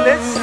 لسه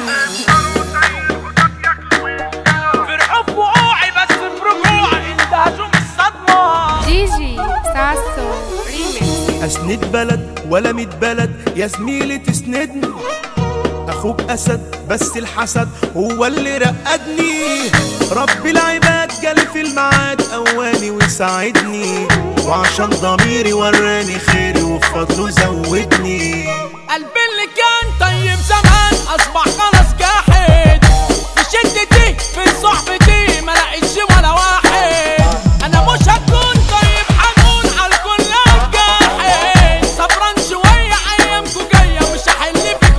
فرحوا بوقوعي بس برجوعي اندهشوا من الصدمة دي جي ساسو ريميكس اسند بلد ولا ميت بلد يا زميلي تسندني اخوك اسد بس الحسد هو اللي رقدني رب العباد جالي في الميعاد قواني وساعدني وعشان ضميري وراني خيري وفضله زودني قلبي اللي كان طيب زمان اصبح خلاص جاحد في شدتي في صحبتي ما لقيتش ولا واحد انا مش هكون طيب حنون على الكل جاحد صبران شويه ايامكو جايه مش هحل فيك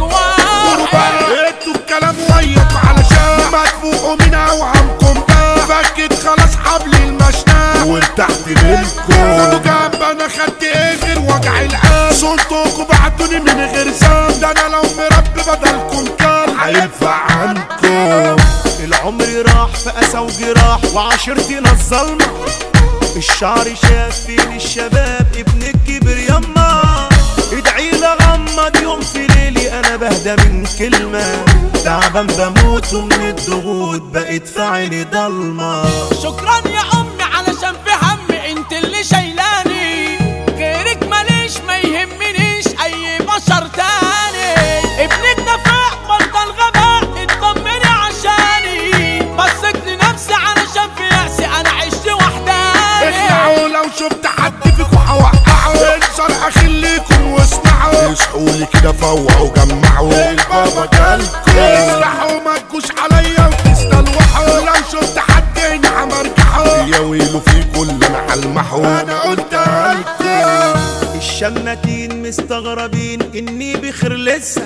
واحد انتوا الكلام وياكوا علشان ما تفوقوا من اوهامكم ده فكت خلاص حبل المشنقة وارتحت منكم خدوا جنب انا خدت ايه غير وجع القلب صوتكوا بعتوني من غير ذنب ده انا لو مربي بدلكم كلب هينفع عنكم العمر راح في أسى وجراح وعشرتنا الظلمة الشعر شاف فين الشباب ابن الكبر يما ادعي لغمض يوم في ليلي انا بهدى من كلمة تعبان بموت ومن الضغوط بقيت في عيني ضلمة شكرا يا امي علشان في همي انت اللي شايلاني غيرك ماليش ما يهمنيش اي بشر تاني ابنك نفاق بطل غباء اطمني عشاني بصيت لنفسي علشان في يأسي انا عشت وحداني اخلعوا لو شفت حد فيكم هوقعه انصر اخليكم واسمعوا اصحوا لي كده فوقوا جمعوا البابا جالكم افتحوا ما تجوش عليا وتستلوحوا لو شفت حد هنا همرجحه يا ويلو في كل انا هلمحه انا قلتها لكم الشماتين مستغربين اني بخير لسه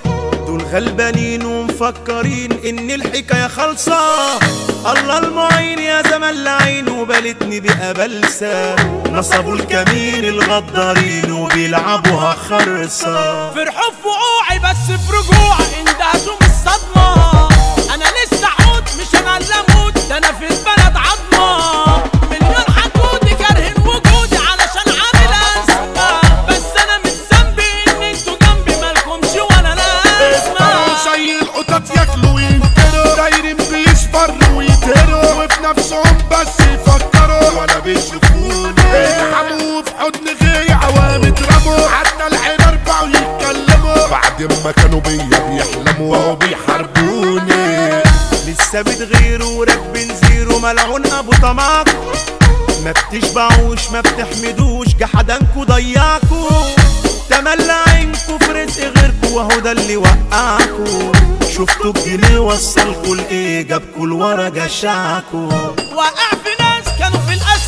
دول غلبانين ومفكرين ان الحكايه خالصه الله المعين يا زمن لعين وبالتني بقى بلسه نصبوا الكمين الغدارين وبيلعبوها خرصه فرحوا في وقوعي بس في رجوعي اندهشوا من الصدمة انا لسه عود مش انا اللي اموت ده انا في البلد عظمة مليون حدود كارهين وجودي علشان عامل ازمة بس انا مش ذنبي ان انتوا جنبي مالكمش ولا اسمعوا لازمة زي القطط ياكلوا وينكروا دايرين بيصفروا ويتهروا وفي نفسهم بس يفكروا ولا بيشوفوني يلحموا في حضن غيري عوام يضربوا حتى الحمار بقوا يتكلموا بعد ما كانوا بيا بيحلموا وهو بيحاربوني لسه بتغيروا وراكبين زيرو ملعون ابو طماط ما بتشبعوش ما بتحمدوش جحدانكوا ضيعكوا تملى عينكوا في رزق غيركوا وهو ده اللي وقعكوا شفتوا الجنيه وصلكوا لايه جابكوا لورا جشعكوا واقع في ناس كانوا في الأزمة